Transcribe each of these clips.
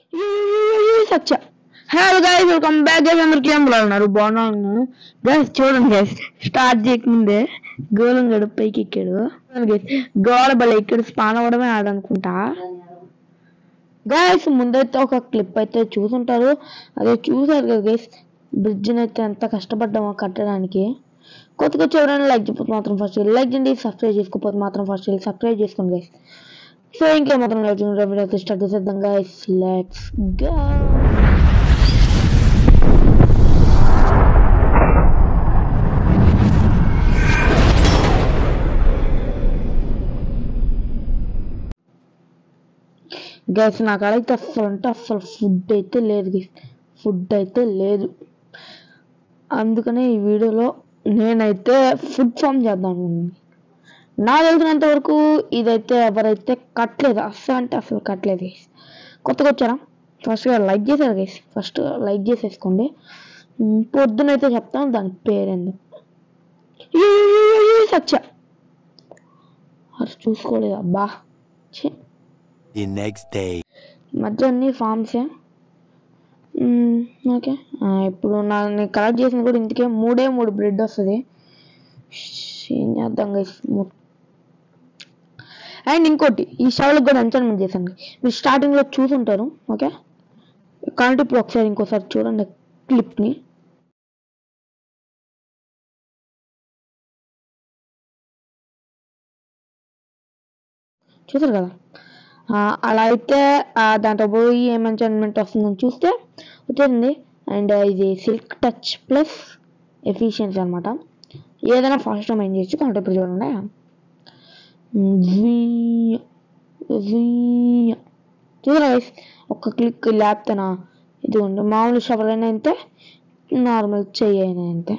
సచ్చ hello guys welcome back guys అందరికి ఏం ఉన్నారు బాగున్నాను గైస్ చూడండి గైస్ స్టార్ట్ చేయకముందే గోలం గడు పైకి ఎక్కాడు గైస్ గోడ బల ఎక్కాడు స్పాన్ అవ్వడమే ఆడనుకుంటా గైస్ ముందైతే ఒక క్లిప్ అయితే చూసుంటారు అదే చూసారు కదా గైస్ బ్రిడ్జ్ని అయితే ఎంత కష్టపడ్డామో కట్టడానికి కొత్తగా చూడండి లైక్ చెప్పకపోతే మాత్రం ఫస్ట్ లైక్ చేయండి సబ్స్క్రైబ్ చేసుకోకపోతే మాత్రం ఫస్ట్ సబ్స్క్రైబ్ చేసుకోండి గైస్ సో ఇంకే మాత్రం లైక్ చేయండి స్టార్ట్ చేసేద్దాం గైస్ లెట్స్ గో గైస్ నాకు అడైతే అస్సలు అంటే అస్సలు ఫుడ్ అయితే లేదు గైస్ ఫుడ్ అయితే లేదు అందుకనే ఈ వీడియోలో నేనైతే ఫుడ్ ఫామ్ చేద్దాం అనుకుంటున్నాను. నాకు తెలిసినంత వరకు ఇదైతే ఎవరైతే కట్టలేదు అస్సలు అంటే అసలు కట్టలేదు గైస్ కొత్తగా వచ్చారా ఫస్ట్గా లైక్ చేశారు గైస్ ఫస్ట్ లైక్ చేసేసుకోండి ఉమ్, పొద్దునైతే చెప్తాను దాని పేరేందో సచ్చ అది చూసుకోలేదు అబ్బా ఛీ The next day. మధ్య అన్ని ఫామ్సే ఓకే ఇప్పుడు నా నేను కలెక్ట్ చేసిన కూడా ఇంటికే మూడే మూడు బ్రెడ్ వస్తుంది ఏం చేద్దాం గైస్ అండ్ ఇంకోటి ఈ షవల్కి కూడా ఎంచర్మెంట్ చేశాను మీరు స్టార్టింగ్లో చూసుంటారు ఓకే కాబట్టి ఇప్పుడు ఒకసారి ఇంకోసారి చూడండి క్లిప్ని చూసారు కదా ఆ, అలా అయితే ఆ, దాంట్లో పోయి ఏం ఎంచర్మెంట్ వస్తుందని చూస్తే వచ్చేసింది అండ్ ఇది సిల్క్ టచ్ ప్లస్ ఎఫిషియన్సీ అనమాట ఏదైనా ఫాస్ట్ మైండ్ చేయొచ్చు కాబట్టి ఇప్పుడు చూడండి జీ- జీ- చూసారా guys? ఒక్క క్లిక్ లేపుతానా ఇదిగోండి మామూలు షవర్ అయినా అంతే నార్మల్ చెయ్యి అయినా అంతే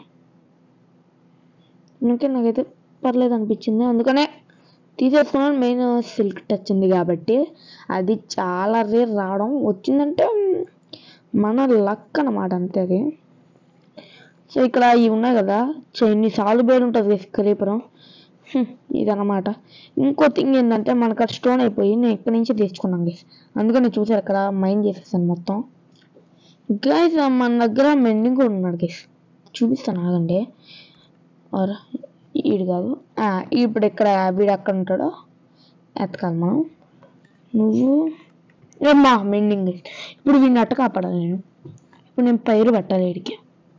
అందుకే నాకైతే పర్లేదు అనిపించింది అందుకనే తీసేసుకున్నాను మెయిన్ సిల్క్ టచ్ ఉంది కాబట్టి అది చాలా రేర్ రావడం వచ్చిందంటే మన లక్ అన్నమాట అంతే అది సో ఇక్కడ ఇవి ఉన్నాయి కదా ఎన్ని సార్లు పేరు ఉంటుంది క్రీపరం ఇదన్నమాట ఇంకో థింగ్ ఏంటంటే మనకు అది స్టోన్ అయిపోయి నేను ఇక్కడి నుంచి తెచ్చుకున్నాను గైస్ అందుకని చూసారు ఇక్కడ మైండ్ చేసేసాను మొత్తం గైస్ మన దగ్గర మెండింగ్ కూడా ఉన్నాడు గైస్ చూపిస్తాను ఆగండి ఆర్ ఈడు కాదు ఆ, ఇప్పుడు ఇక్కడ వీడు అక్కడ ఉంటాడో ఎతకాలి మనం నువ్వు ఏమ్మా మెండింగ్ ఇప్పుడు వీడిని అట్ట కాపాడాలి నేను ఇప్పుడు నేను పైరు పెట్టాలి వీడికి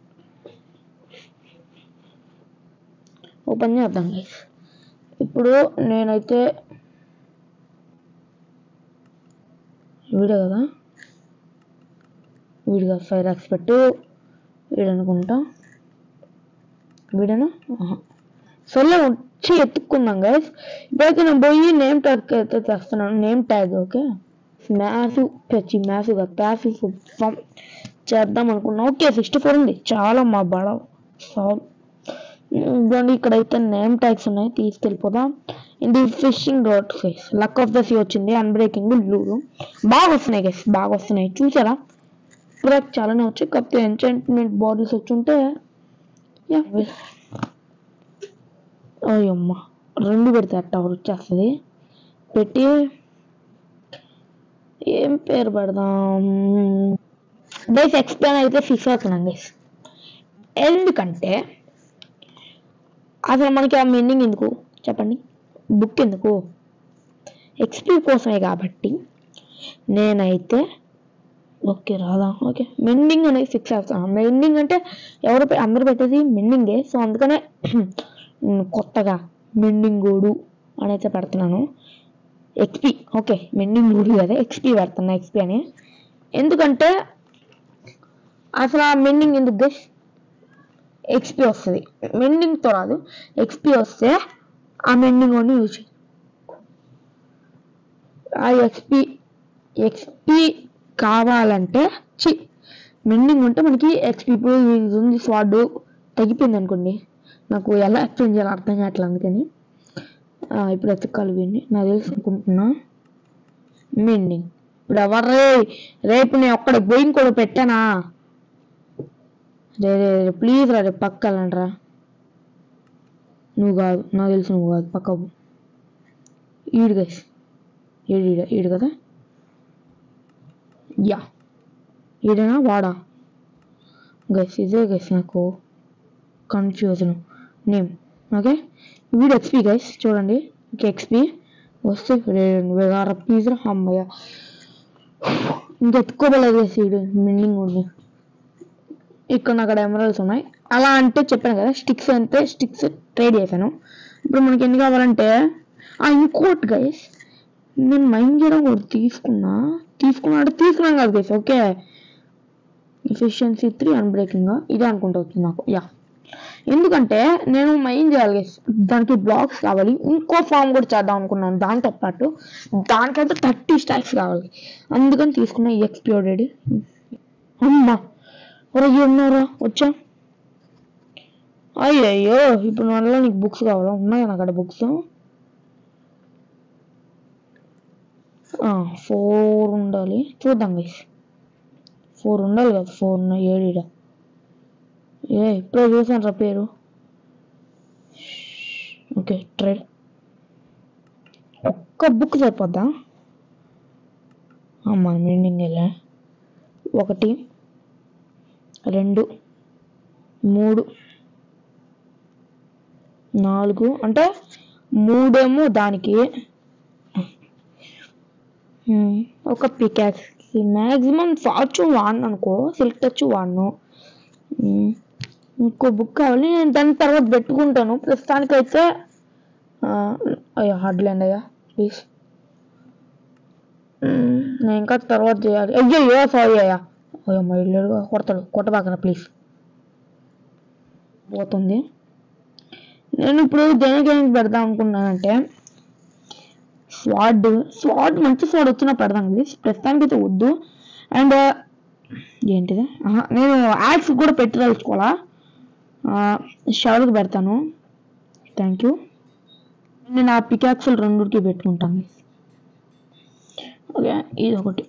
ఓపెన్ చేద్దాం గైస్ ఇప్పుడు నేనైతే వీడే కదా వీడిగా ఫైర్ ఎక్స్పెక్ట్ వీడు అనుకుంటా వీడనా ఆహా. సర్లే వచ్చి ఎత్తుక్కుందాం గైస్ ఇప్పుడైతే నేను పోయి నేమ్ ట్యాగ్ అయితే తెస్తున్నాను నేమ్ ట్యాగ్ ఓకే మ్యాసివ్ పెచ్చి మ్యాసివ్గా ప్యాసివ్ ఫామ్ చేద్దాం అనుకున్నా ఓకే సిక్స్టీ ఫోర్ ఉంది చాలా మా బడ సాల్ ఇదిగోండి ఇక్కడైతే నేమ్ ట్యాగ్స్ ఉన్నాయి తీసుకెళ్ళిపోదాం ఇది fishing rod guys luck of the sea వచ్చింది అన్బ్రేకింగ్ లూరు బాగా వస్తున్నాయి గైస్ బాగా వస్తున్నాయి చూసారా ఇప్పుడు చాలానే వచ్చాయి కాకపోతే ఎంచైంట్మెంట్ బాడీస్ వచ్చి ఉంటే యా అయ్యమ్మ రెండు పెడితే అట్ట ఒకటి వచ్చేస్తుంది పెట్టి ఏం పేరు పెడదాం గైస్ ఎక్స్ప్లెయిన్ అయితే ఫిక్స్ అవుతున్నాం గైస్ ఎందుకంటే అసలు మనకి ఆ మీనింగ్ ఎందుకు చెప్పండి బుక్ ఎందుకు ఎక్స్పీ కోసమే కాబట్టి నేనైతే ఓకే రాదా ఓకే మెండింగ్ అనేది ఫిక్స్ అవుతాను మెండింగ్ అంటే ఎవరు పె- అందరూ పెట్టేది మెండింగే సో అందుకనే నేను కొత్తగా మెండింగ్ గోడు అని అయితే పెడుతున్నాను ఎక్స్పీ ఓకే మెండింగ్ గోడు కదా ఎక్స్పీ పెడుతున్నా ఎక్స్పీ అని ఎందుకంటే అసలు ఆ మెండింగ్ ఎందుకు గెస్ ఎక్స్పీ వస్తుంది మెండింగ్తో రాదు ఎక్స్పీ వస్తే ఆ మెండింగ్ అని యూజ్ చేయి ఆ ఎక్స్పీ ఎక్స్పీ కావాలంటే చి మెండింగ్ ఉంటే మనకి ఎక్స్పీ ఇప్పుడు ఇది ఉంది స్వాడ్ తగ్గిపోయింది అనుకోండి నాకు ఎలా ఎక్స్ప్లెయిన్ చేయాలో అర్థం కావట్లేదు అందుకని ఆ, ఇప్పుడు ఎతకాలి వీడిని నాకు తెలిసి అనుకుంటున్నా మెండింగ్ ఇప్పుడు ఎవర్రే రేపు నేను ఒక్కడ బోయింగ్ కూడా పెట్టానా రే రే రే ప్లీజ్ రా రేపు పక్క వెళ్ళండిరా నువ్వు కాదు నాకు తెలిసి నువ్వు కాదు పక్క పో. ఈడు గైస్ ఈడు ఈడు ఈడు కదా యా ఈడేనా వాడా గైస్ ఇదే గైస్ నాకు కన్ఫ్యూజన్ నేమ్ ఓకే వీడు ఎక్స్పీ గైస్ చూడండి ఓకే ఎక్స్పీ వస్తే వేగార పీజర్ అమ్మయ్య ఇంకా ఎత్తుకోబలేదు గైస్ వీడు మిండింగ్ ఉంది ఇక్కడ నాకు అక్కడ ఎమరల్స్ ఉన్నాయి అలా అంటే చెప్పాను కదా స్టిక్స్ అంటే స్టిక్స్ ట్రేడ్ చేశాను ఇప్పుడు మనకి ఎన్ని కావాలంటే ఆ ఇంకోటి గైస్ నేను మైండ్ చేయడం కూడా తీసుకున్నా తీసుకున్నా అంటే తీసుకున్నాను కాదు guys okay efficiency three unbreaking ఇదే అనుకుంటా వచ్చింది నాకు యా ఎందుకంటే నేను మైండ్ చేయాలి గైస్ దానికి బ్లాక్స్ కావాలి ఇంకో ఫామ్ కూడా చేద్దాం అనుకున్నాను దాంతో పాటు దానికైతే థర్టీ స్టాక్స్ కావాలి అందుకని తీసుకున్నా ఎక్స్ప్లోడెడ్ అమ్మా ఒరే ఉన్నారా వచ్చా అయ్యయ్యో ఇప్పుడు మళ్ళీ నీకు బుక్స్ కావాలా ఉన్నాయా నాకు అక్కడ బుక్స్ ఫోర్ ఉండాలి చూద్దాం గైస్ ఫోర్ ఉండాలి కదా ఫోర్ ఉన్నాయి ఏడు ఈడ. ఏ ఇప్పుడే చూసాను రా పేరు ఓకే ట్రేడ్ ఒక్క బుక్ సరిపోద్దా మన మీనింగ్ వెళ్ళా ఒకటి రెండు మూడు నాలుగు అంటే మూడేమో దానికి ఉమ్, ఒక పికాక్స్ మ్యాక్సిమం ఫార్చ్యూన్ వాడిను అనుకో సిల్క్ టచ్ వాడను ఉమ్, ఇంకో బుక్ కావాలి నేను దాని తర్వాత పెట్టుకుంటాను ప్రస్తుతానికైతే ఆ, అయ్యా హార్డ్ ల్యాండ్ అయ్యా ప్లీజ్ నేను ఇంకా తర్వాత చేయాలి అయ్యో సారీ అయ్యా అయ్యో మా ఇల్లు కొడతాడు కొట్టబాకరా ప్లీజ్ పోతుంది నేను ఇప్పుడు దేనికి ఏం పెడదాం అనుకున్నానంటే స్వాడ్ స్వాడ్ మంచి స్వాడ్ వచ్చినా పెడదాం ఇది ప్రస్తుతానికి అయితే వద్దు అండ్ ఏంటిది ఆహా, నేను యాడ్స్ కూడా పెట్టి తలుచుకోవాలా షవర్కి పెడతాను థ్యాంక్ యూ నేను ఆ పికాక్సులు రెండుకి పెట్టుకుంటాను ఓకే ఇది ఒకటి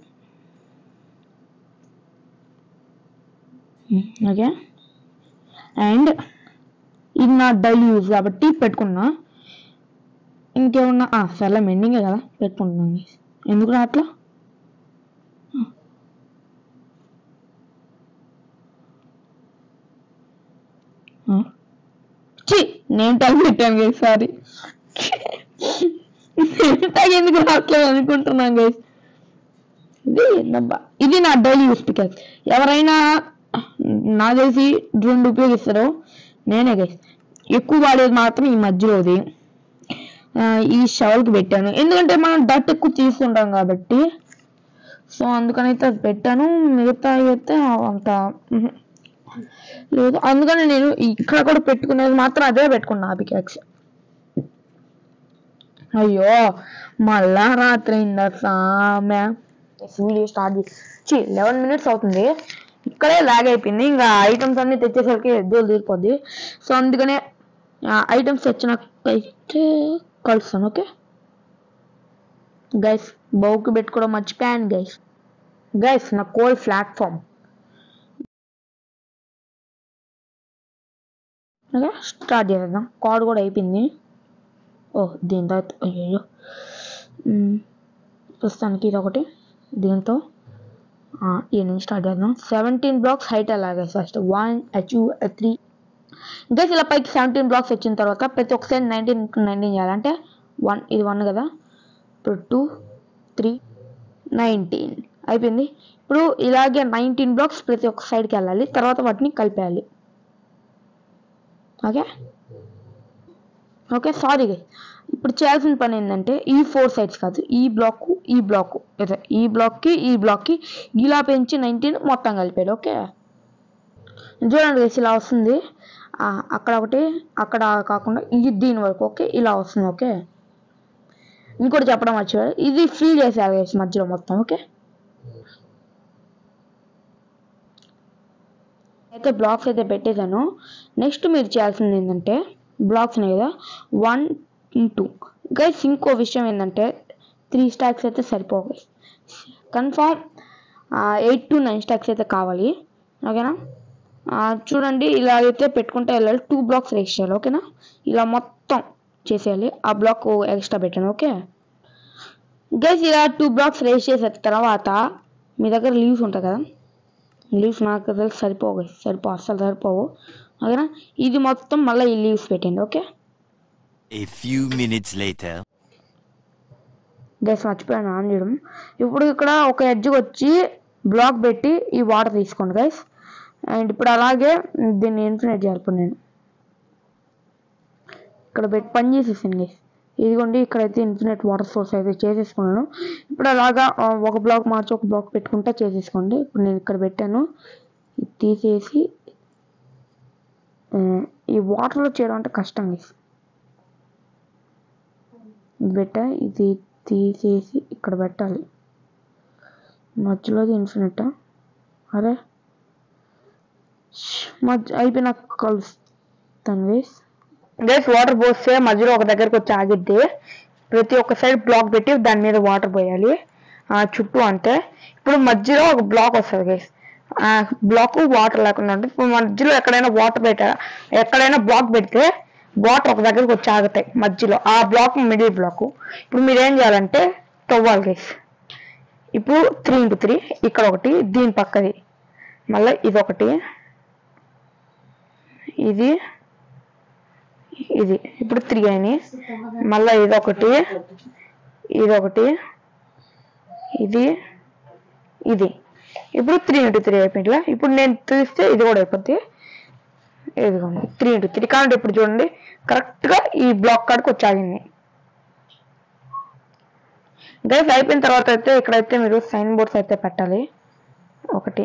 ఓకే అండ్ ఇది నా డైలీ యూజ్ కాబట్టి పెట్టుకున్నా ఇంకేమన్నా ఆ, సర్లే మెండింగే కదా పెట్టుకుంటున్నాను ఎందుకు రా అట్లా ఆ. ఛీ నేను టైం పెట్టాను గైస్ సారీ టైం ఎందుకు రావట్లేదు అనుకుంటున్నాను గైస్ ఇది ఏందబ్బా ఇది నా డైలీ యూస్ పికప్ ఎవరైనా నా తెలిసి రెండు ఉపయోగిస్తారు నేనే గైస్ ఎక్కువ వాడేది మాత్రం ఈ మధ్యలోది ఆ, ఈ షవల్కి పెట్టాను ఎందుకంటే మనం డట్ ఎక్కువ తీసుకుంటాం కాబట్టి సో అందుకనైతే అది పెట్టాను మిగతా అయితే అంత మ్హూ. లేదు అందుకని నేను ఇక్కడ కూడా పెట్టుకునేది మాత్రం అదే పెట్టుకున్నా ఆ పికాక్స్ అయ్యో మళ్ళా రాత్రి అయిందా సామె వీడియో స్టార్ట్ చేసి లెవెన్ మినిట్స్ అవుతుంది ఇక్కడే లాగ్ అయిపోయింది ఇంకా ఐటమ్స్ అన్ని తెచ్చేసరికి ఎద్దులు తీరిపోద్ది సో అందుకనే ఐటమ్స్ తెచ్చినాకైతే కలుస్తాను ఓకే గైస్ బౌకి పెట్టుకోవడం మర్చిపోయాను గైస్ గైస్ నా కోల్ ప్లాట్ఫామ్ ఓకే స్టార్ట్ చేసేద్దాం కార్డ్ కూడా అయిపోయింది ఓ దీని తర్వాత అయ్యో ప్రస్తుతానికి ఇది ఒకటి దీంతో ఆ, ఈ నుంచి స్టార్ట్ చేద్దాం సెవెంటీన్ బ్లాక్స్ హైట్ అలాగే ఫస్ట్ వన్ టూ త్రీ ఇంకా ఇలా పైకి సెవెంటీన్ బ్లాక్స్ వచ్చిన తర్వాత ప్రతి ఒక్కసారి నైన్టీన్ నైన్టీన్ చేయాలంటే వన్ ఇది వన్ కదా ఇప్పుడు టూ త్రీ నైన్టీన్ అయిపోయింది ఇప్పుడు ఇలాగే నైన్టీన్ బ్లాక్స్ ప్రతి ఒక్క సైడ్కి వెళ్ళాలి తర్వాత వాటిని కలిపేయాలి ఓకే ఓకే సారీ ఇప్పుడు చేయాల్సిన పని ఏంటంటే ఈ ఫోర్ సైడ్స్ కాదు ఈ బ్లాక్ ఈ బ్లాక్ అదే ఈ బ్లాక్కి ఈ బ్లాక్కి ఇలా పెంచి నైన్టీన్ మొత్తం కలిపాడు ఓకే చూడండి guys, ఇలా వస్తుంది ఆ, అక్కడ ఒకటి అక్కడ కాకుండా ఇది దీని వరకు ఓకే ఇలా వస్తుంది ఓకే ఇంకోటి చెప్పడం మర్చిపోయారు ఇది ఫిల్ చేసేయాలి guys మధ్యలో మొత్తం ఓకే అయితే బ్లాక్స్ అయితే పెట్టేశాను నెక్స్ట్ మీరు చేయాల్సింది ఏంటంటే బ్లాక్స్ ఉన్నాయి కదా వన్ టూ గైస్ ఇంకో విషయం ఏంటంటే త్రీ స్టాక్స్ అయితే సరిపోవు confirm eight to nine stacks అయితే కావాలి ఓకేనా ఆ, చూడండి ఇలా అయితే పెట్టుకుంటే వెళ్ళాలి టూ బ్లాక్స్ రేస్ చేయాలి ఓకేనా ఇలా మొత్తం చేసేయాలి ఆ బ్లాక్ ఎక్స్ట్రా పెట్టాను ఓకే గైస్ ఇలా టూ బ్లాక్స్ రేస్ చేసిన తర్వాత మీ దగ్గర లీవ్స్ ఉంటాయి కదా లీవ్స్ నాకు తెలిసి సరిపోవు guys. సరిపో అస్సలు సరిపోవు ఓకేనా ఇది మొత్తం మళ్ళీ ఈ లీవ్స్ పెట్టండి okay A few minutes later. Guys మర్చిపోయాను ఆన్ చేయడం ఇప్పుడు ఇక్కడ ఒక ఎడ్జ్కి వచ్చి బ్లాక్ పెట్టి ఈ వాటర్ తీసుకోండి గైస్ అండ్ ఇప్పుడు అలాగే దీన్ని ఇన్ఫినిట్ చేయాలి ఇప్పుడు నేను ఇక్కడ పెట్టి పని చేసేసాను గైస్ ఇదిగోండి ఇక్కడైతే ఇన్ఫినిట్ వాటర్ సోర్స్ అయితే చేసేసుకున్నాను ఇప్పుడు అలాగా ఆ, ఒక బ్లాక్ మార్చి ఒక బ్లాక్ పెట్టుకుంటా చేసేసుకోండి ఇప్పుడు నేను ఇక్కడ పెట్టాను ఇది తీసేసి ఆ, ఈ వాటర్లో చేయడం అంటే కష్టం గైస్ ఇది పెట్టా ఇది తీసేసి ఇక్కడ పెట్టాలి మధ్యలోది ఇన్ఫినిట్ అరే ష్, మధ్య అయిపోయినాక కలుస్తాను వేస్ గైస్ వాటర్ పోస్తే మధ్యలో ఒక దగ్గరకు వచ్చి ఆగిద్ది ప్రతి ఒక్క సైడ్ బ్లాక్ పెట్టి దాని మీద వాటర్ పోయాలి ఆ చుట్టూ అంతే ఇప్పుడు మధ్యలో ఒక బ్లాక్ వస్తుంది గైస్ ఆ బ్లాక్ వాటర్ లేకుండా ఉంటుంది ఇప్పుడు మధ్యలో ఎక్కడైనా వాటర్ పెట్టా ఎక్కడైనా బ్లాక్ పెడితే వాటర్ ఒక దగ్గరకు వచ్చి ఆగుతాయి మధ్యలో ఆ బ్లాక్ మిడిల్ బ్లాక్ ఇప్పుడు మీరు ఏం చేయాలంటే తవ్వాలి గైస్ ఇప్పుడు త్రీ ఇంటూ త్రీ ఇక్కడ ఒకటి దీని పక్కది మళ్ళీ ఇదొకటి ఇది ఇది ఇప్పుడు త్రీ అయినాయి మళ్ళీ ఇదొకటి ఇదొకటి ఇది ఇది ఇప్పుడు త్రీ ఇంటూ త్రీ అయిపోయింది ఇప్పుడు నేను తీస్తే ఇది కూడా అయిపోద్ది ఇదిగోండి త్రీ ఇంటూ త్రీ కాబట్టి ఇప్పుడు చూడండి కరెక్ట్గా ఈ బ్లాక్ కాడికి వచ్చాగింది గైస్ అయిపోయిన తర్వాత అయితే ఇక్కడైతే మీరు సైన్ బోర్డ్స్ అయితే పెట్టాలి ఒకటి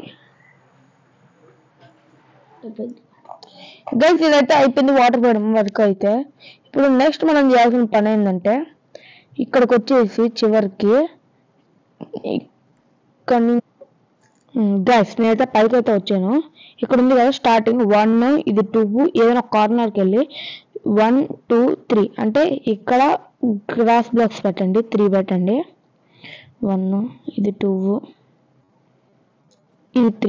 గైస్ ఇదైతే అయిపోయింది వాటర్ పోయడం వరకు అయితే ఇప్పుడు నెక్స్ట్ మనం చేయాల్సిన పని ఏంటంటే ఇక్కడికి వచ్చేసి చివరికి ఇక్కడ గైస్ నేనైతే పైకి అయితే వచ్చాను ఇక్కడ ఉంది కదా స్టార్టింగ్ వన్ ఇది టూ ఏదైనా కార్నర్కి వెళ్ళి వన్ టూ త్రీ అంటే ఇక్కడ గ్రాస్ బ్లాక్స్ పెట్టండి త్రీ పెట్టండి వన్ ఇది టూ ఇది త్రీ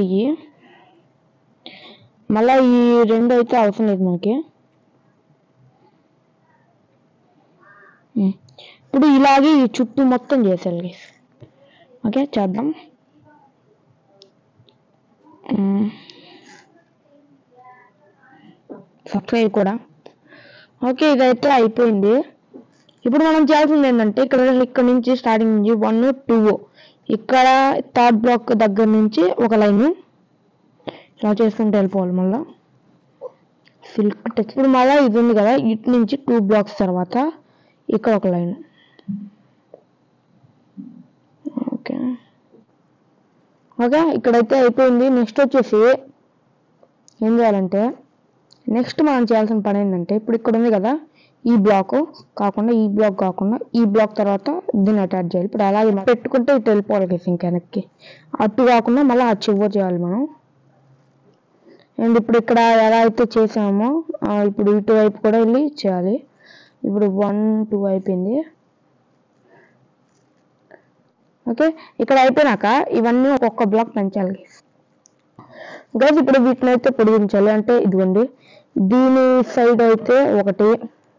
మళ్ళీ ఈ రెండు అయితే అవసరం లేదు మనకి ఉమ్. ఇప్పుడు ఇలాగే ఈ చుట్టూ మొత్తం చేసేయాలి guys. ఓకే చేద్దాం సబ్స్క్రైబ్ కూడా ఓకే ఇదైతే అయిపోయింది ఇప్పుడు మనం చేయాల్సింది ఏంటంటే ఇక్కడ ఇక్కడ నుంచి స్టార్టింగ్ నుంచి వన్ టూ ఇక్కడ థర్డ్ బ్లాక్ దగ్గర నుంచి ఒక లైన్ ఇలా చేసుకుంటూ వెళ్ళిపోవాలి మళ్ళా సిల్క్ టచ్ ఇప్పుడు మళ్ళీ ఇది ఉంది కదా ఇటు నుంచి టూ బ్లాక్స్ తర్వాత ఇక్కడ ఒక లైన్ ఓకే ఓకే ఇక్కడైతే అయిపోయింది నెక్స్ట్ వచ్చేసి ఏం చేయాలంటే నెక్స్ట్ మనం చేయాల్సిన పని ఏంటంటే ఇప్పుడు ఇక్కడ ఉంది కదా ఈ బ్లాక్ కాకుండా ఈ బ్లాక్ కాకుండా ఈ బ్లాక్ తర్వాత దీన్ని అటాచ్ చేయాలి ఇప్పుడు అలాగే మనం పెట్టుకుంటే ఇటు వెళ్ళిపోవాలి కదా ఇంక వెనక్కి అటు కాకుండా మళ్ళీ ఆ చివరి చేయాలి మనం అండ్ ఇప్పుడు ఇక్కడ ఎలా అయితే చేసామో ఆ, ఇప్పుడు ఇటువైపు కూడా వెళ్ళి చేయాలి ఇప్పుడు వన్ టూ అయిపోయింది ఓకే ఇక్కడ అయిపోయినాక ఇవన్నీ ఒక్కొక్క బ్లాక్ పెంచాలి గైస్ ఇప్పుడు వీటిని అయితే పొడిగించాలి అంటే ఇదిగోండి దీని సైడ్ అయితే ఒకటి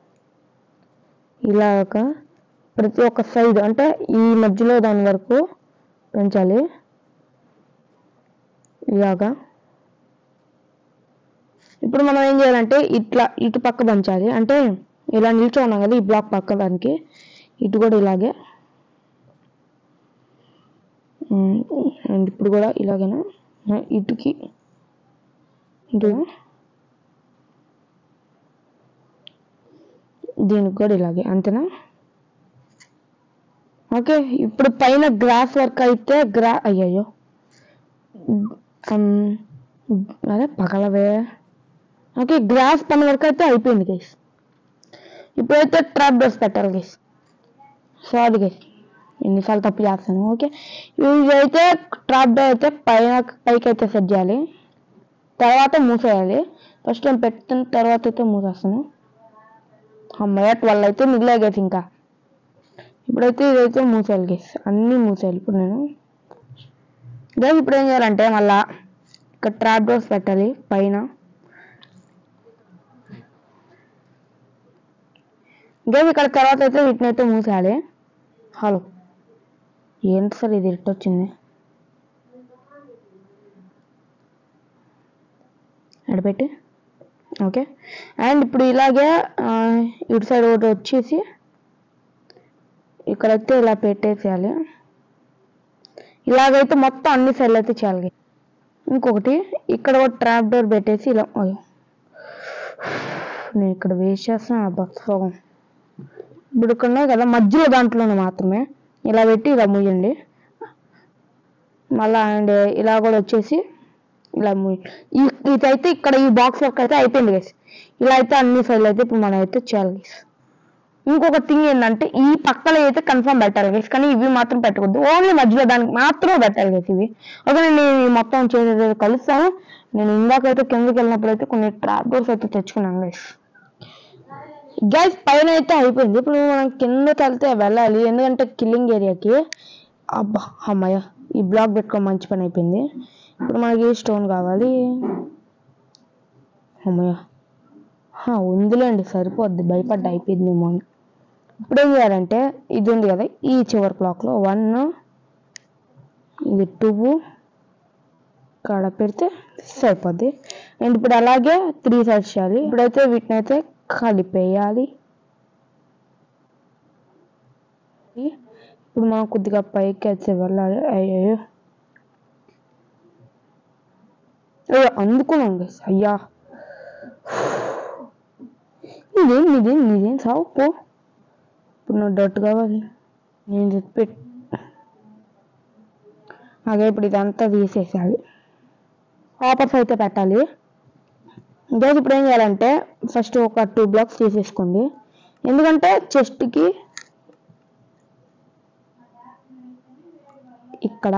ఇలాగ ప్రతి ఒక్క సైడ్ అంటే ఈ మధ్యలో దాని వరకు పెంచాలి ఇలాగా ఇప్పుడు మనం ఏం చేయాలంటే ఇట్లా ఇటు పక్క పెంచాలి అంటే ఇలా నిల్చో ఉన్నాం కదా ఈ బ్లాక్ పక్క దానికి ఇటు కూడా ఇలాగే ఉమ్, అండ్ ఇప్పుడు కూడా ఇలాగేనా ఆ, ఇటుకి ఇటు దీనికి కూడా ఇలాగే అంతేనా ఓకే ఇప్పుడు పైన గ్రాస్ వర్క్ అయితే గ్రా అయ్యయ్యో ఉమ్, అదే పగలవే ఓకే గ్రాస్ పని వరకు అయితే అయిపోయింది గైస్ ఇప్పుడైతే ట్రాప్ డోర్స్ పెట్టాలి గైస్ సారీ గైస్ ఎన్నిసార్లు తప్పు చేస్తాను ఓకే ఇదైతే ట్రాప్ డోర్ అయితే పైన పైకి అయితే సెట్ చేయాలి తర్వాత మూసేయాలి ఫస్ట్ నేను పెట్టిన తర్వాత అయితే మూసేస్తాను అమ్మయ్య ట్వెల్వ్ అయితే మిగిలే గైస్ ఇంకా ఇప్పుడైతే ఇదైతే మూసేయాలి గైస్ అన్నీ మూసేయాలి ఇప్పుడు నేను గైస్ ఇప్పుడు ఏం చేయాలంటే మళ్ళా ఇక్కడ ట్రాప్ డోర్స్ పెట్టాలి పైన గైస్ ఇక్కడ తర్వాత అయితే వీటిని అయితే మూసేయాలి హలో ఏంటి సార్ ఇది ఇటు వచ్చింది ఎడపెట్టి ఓకే అండ్ ఇప్పుడు ఇలాగే ఆ, ఇటు సైడ్ ఒకటి వచ్చేసి ఇక్కడైతే ఇలా పెట్టేసేయాలి ఇలాగైతే మొత్తం అన్ని సైడ్లు అయితే చేయాలి ఇంకొకటి ఇక్కడ ఒక ట్రాప్ డోర్ పెట్టేసి ఇలా అయ్యో. నేను ఇక్కడ వేస్ట్ చేస్తాను ఆ బక్స్ సగం ఇప్పుడు ఇక్కడ ఉన్నాయి కదా మధ్యలో దాంట్లోనే మాత్రమే ఇలా పెట్టి ఇలా మూయండి మళ్ళా అండ్ ఇలా కూడా వచ్చేసి ఇలా మూయ ఈ- ఇదైతే ఇక్కడ ఈ బాక్స్ వర్క్ అయితే అయిపోయింది గైస్ ఇలా అయితే అన్ని సైడ్లు అయితే ఇప్పుడు మనం అయితే చేయాలి గైస్ ఇంకొక థింగ్ ఏంటంటే ఈ పక్కలో అయితే కన్ఫర్మ్ పెట్టాలి గైస్ కానీ ఇవి మాత్రం పెట్టకూడదు ఓన్లీ మధ్యలో దానికి మాత్రమే పెట్టాలి గైస్ ఇవి ఓకే నేను ఈ మొత్తం చేసేది కలుస్తాను నేను ఇందాకైతే కిందకి వెళ్ళినప్పుడు అయితే కొన్ని ట్రాప్ డోర్స్ అయితే తెచ్చుకున్నాను గైస్ గైస్ పైన అయితే అయిపోయింది ఇప్పుడు మనం కిందకి వెళ్తే వెళ్ళాలి ఎందుకంటే కిల్లింగ్ ఏరియాకి అబ్బా అమ్మయ్య ఈ బ్లాక్ పెట్టుకో మంచి పని అయిపోయింది ఇప్పుడు మనకి స్టోన్ కావాలి అమ్మయ్య హా, ఉందిలేండి సరిపోద్ది భయపడ్డా అయిపోయిందేమో అని ఇప్పుడు ఏం చేయాలంటే ఇది ఉంది కదా ఈ చివరి బ్లాక్లో వన్ ఇది టూ కాడ పెడితే సరిపోద్ది అండ్ ఇప్పుడు అలాగే త్రీ సైడ్స్ చేయాలి ఇప్పుడైతే వీటిని అయితే కలిపేయాలి ఇప్పుడు మనం కొద్దిగా పైకి అయితే వెళ్ళాలి అయ్యో అయ్యో అందుకున్నాం guys. అయ్యా ఇదేం ఇదేం ఇదేం సావు పో ఇప్పుడు నాకు డట్ కావాలి నేను చెప్పి అదే ఇప్పుడు ఇదంతా తీసేసాలి ఆపర్స్ అయితే పెట్టాలి ఇంకా ఇప్పుడు ఏం చేయాలంటే ఫస్ట్ ఒక టూ బ్లాక్స్ తీసేసుకోండి ఎందుకంటే చెస్ట్కి ఇక్కడ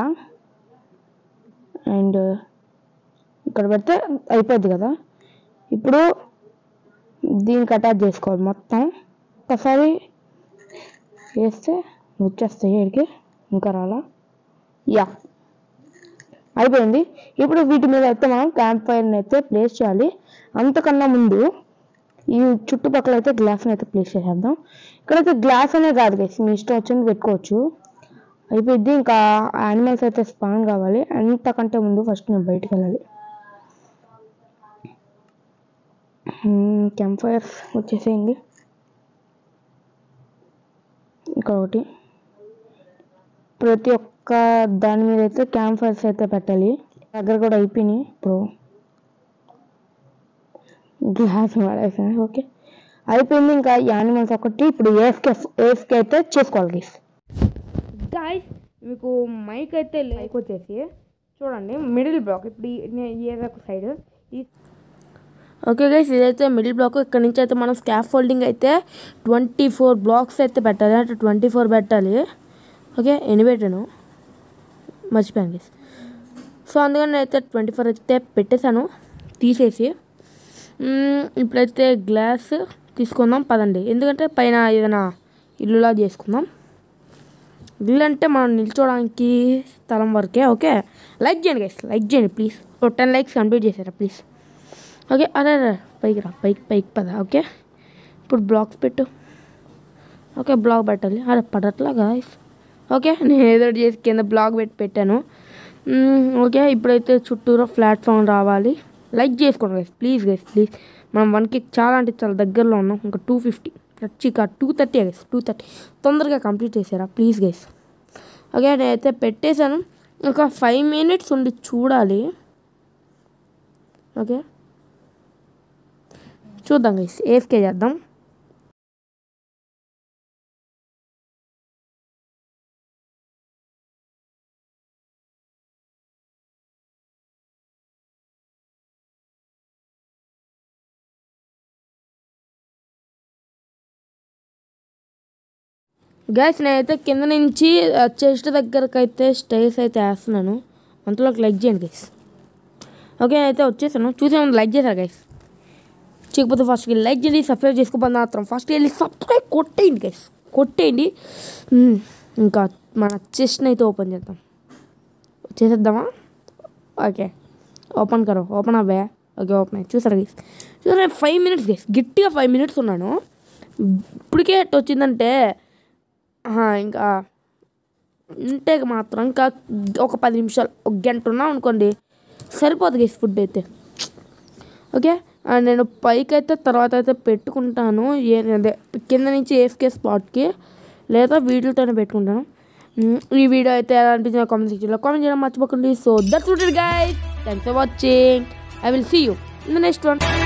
అండ్ ఇక్కడ పెడితే అయిపోద్ది కదా ఇప్పుడు దీనికి అటాచ్ చేసుకోవాలి మొత్తం ఒకసారి వేస్తే వచ్చేస్తాయి ఇక్కడికి ఇంకా రాలా యా అయిపోయింది ఇప్పుడు వీటి మీద అయితే మనం క్యాంప్ ఫైర్ని అయితే ప్లేస్ చేయాలి అంతకన్నా ముందు ఈ చుట్టుపక్కల అయితే గ్లాస్ని అయితే ప్లేస్ చేసేద్దాం ఇక్కడైతే గ్లాస్ అనే కాదు గైస్ మీ ఇష్టం వచ్చింది పెట్టుకోవచ్చు అయిపోయింది ఇంకా యానిమల్స్ అయితే స్పాన్ కావాలి అంతకంటే ముందు ఫస్ట్ నేను బయటికి వెళ్ళాలి క్యాంప్ ఫైర్స్ వచ్చేసేయండి ఇక్కడ ఒకటి ప్రతి ఒక్క దాని మీద అయితే క్యాంప్ ఫైర్స్ అయితే పెట్టాలి దగ్గర కూడా అయిపోయినాయి ఇప్పుడు గ్లాస్ వాడేసాను ఓకే అయిపోయింది ఇంకా యానిమల్స్ ఒకటి ఇప్పుడు ఏఫ్కే ఏఫ్కే అయితే చేసుకోవాలి గైస్ గాయస్ మీకు మైక్ అయితే లైక్ వచ్చేసి చూడండి మిడిల్ బ్లాక్ ఇప్పుడు ఈ- నే- ఏదో ఒక సైడ్ ఈ ఓకే గైస్ ఇదైతే మిడిల్ బ్లాక్ ఇక్కడ నుంచి అయితే మనం స్కాఫ్ ఫోల్డింగ్ అయితే ట్వంటీ ఫోర్ బ్లాక్స్ అయితే పెట్టాలి అంటే ట్వంటీ ఫోర్ పెట్టాలి ఓకే ఎన్ని పెట్టాను మర్చిపోయాను గైస్ సో అందుకని అయితే ట్వంటీ ఫోర్ అయితే పెట్టేశాను తీసేసి మ్మ్, ఇప్పుడైతే గ్లాస్ తీసుకుందాం పదండి ఎందుకంటే పైన ఏదైనా ఇల్లులా చేసుకుందాం ఇల్లు అంటే మనం నిల్చోడానికి స్థలం వరకే ఓకే లైక్ చేయండి గైస్ లైక్ చేయండి ప్లీజ్ ఓ టెన్ లైక్స్ కంప్లీట్ చేశారా ప్లీజ్ ఓకే అరే అరే పైకి రా పైకి పైకి పద ఓకే ఇప్పుడు బ్లాక్స్ పెట్టు ఓకే బ్లాక్ పెట్టాలి అరే పడట్లా గాయస్ ఓకే నేను ఏదో ఒకటి చేసి కింద బ్లాక్ పెట్టి పెట్టాను మ్మ్, ఓకే ఇప్పుడైతే చుట్టూరా ప్లాట్ఫామ్ రావాలి లైక్ చేసుకోండి గైస్ ప్లీజ్ గైస్ ప్లీజ్ మనం వన్కి చాలా అంటే చాలా దగ్గరలో ఉన్నాం ఇంకా టూ ఫిఫ్టీ ఖచ్చితంగా two thirty guys two thirty తొందరగా కంప్లీట్ చేసారా ప్లీజ్ గైస్ ఓకే నేనైతే పెట్టేశాను ఇంకా ఫైవ్ మినిట్స్ ఉండి చూడాలి ఓకే చూద్దాం గైస్ ఏఫ్కే చేద్దాం గైస్ నేనైతే కింద నుంచి చెస్ట్ దగ్గరకు అయితే స్టేస్ అయితే వేస్తున్నాను అంతలోకి లైక్ చేయండి గైస్ ఓకే నేనైతే వచ్చేసాను చూసే ముందు లైక్ చేశారు గైస్ చేయకపోతే ఫస్ట్కి లైక్ చేయండి సబ్స్క్రైబ్ చేసుకోకపోతే మాత్రం ఫస్ట్ వెళ్ళి సబ్స్క్రైబ్ కొట్టేయండి గైస్ కొట్టేయండి మ్మ్. ఇంకా మన చెస్ట్ని అయితే ఓపెన్ చేద్దాం చేసేద్దామా ఓకే ఓపెన్ కరో ఓపెన్ అవ్వా ఓకే ఓపెన్ అయ్యి చూసారా గైస్ చూసారా ఫైవ్ మినిట్స్ గైస్ గట్టిగా ఫైవ్ మినిట్స్ ఉన్నాను ఇప్పటికే ఎట్ వచ్చిందంటే ఆహా, ఇంకా ఉంటే మాత్రం ఇంకా ఒక పది నిమిషాలు ఒక గంట ఉన్నాం అనుకోండి సరిపోతుంది గైస్ ఫుడ్ అయితే ఓకే అండ్ నేను పైకి అయితే తర్వాత అయితే పెట్టుకుంటాను ఏ అదే కింద నుంచి ఏఫ్కే స్పాట్కి లేదా వీటితోనే పెట్టుకుంటాను మ్, ఈ వీడియో అయితే ఎలా అనిపించిందో కామెంట్ సెక్షన్లో కామెంట్ చేయడం మర్చిపోకండి so that's it guys thanks for watching I will see you in the next one